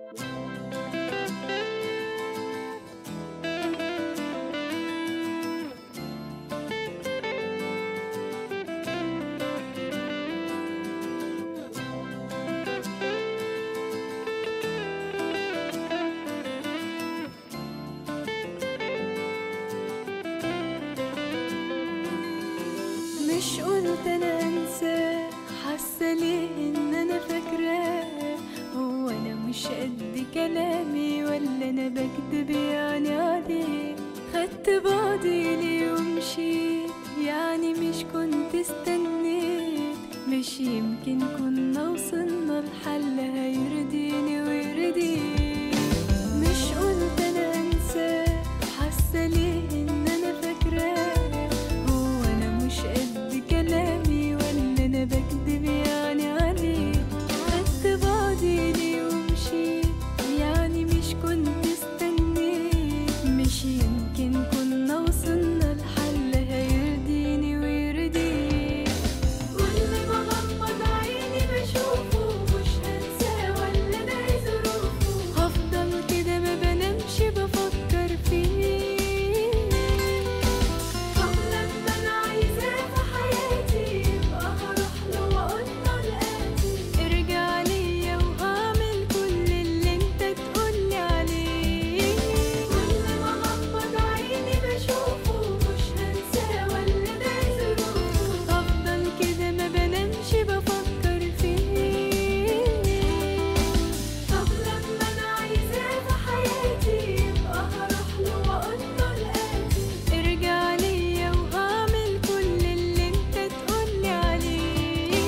مش قلت انا انساه حاسه ليه ان انا فاكراه هو انا مش قد كلامي ولا انا بكدب يعني عليه خدت بعضي ليه ومشيت يعني مش كنت استنيت مش يمكن كنا وصلنا لحل هيرضيني ويرضيه مش قلت انا انساه حاسه ليه ان انا فاكراه هو انا مش قد كلامي ولا انا بكدب يعني عليه خدت بعضي ليه ومشيت يعني مش كنت استنيت مش يمكن كنا وصلنا لحل هيرضيني ويرضيه كل ما غمض عيني بشوفه مش هنساه ولا ده ظروفه هفضل كده ما بنامش بفكر فيه طب لما انا عايزاه في حياتي يبقى هروح له واقول له الاتي ارجع ليا وهعمل كل اللي انت تقولي عليه كل ما غمض عيني بشوفه مش هنساه ولا ده ظروفه هفضل كده ما بنامش بفكر فيه طب لما انا عايزاه في حياتي يبقى هروح له واقول له الاتي ارجع ليا وهعمل كل اللي انت تقولي عليه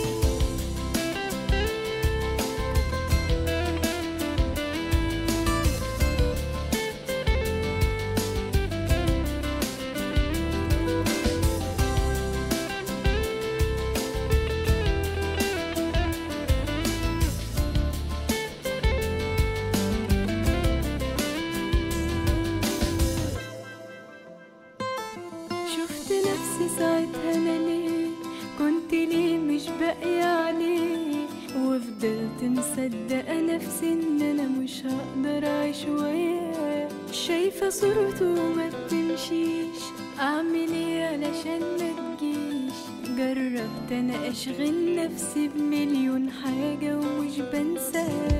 شفت نفسي ساعتها انا ليه كنت ليه مش باقية عليه وفضلت مصدقة نفسي ان انا مش هقدر اعيش وياه شايفة صورته وما بتمشيش اعمل ايه علشان ما تجيش جربت انا اشغل نفسي بمليون حاجة ومش بنساه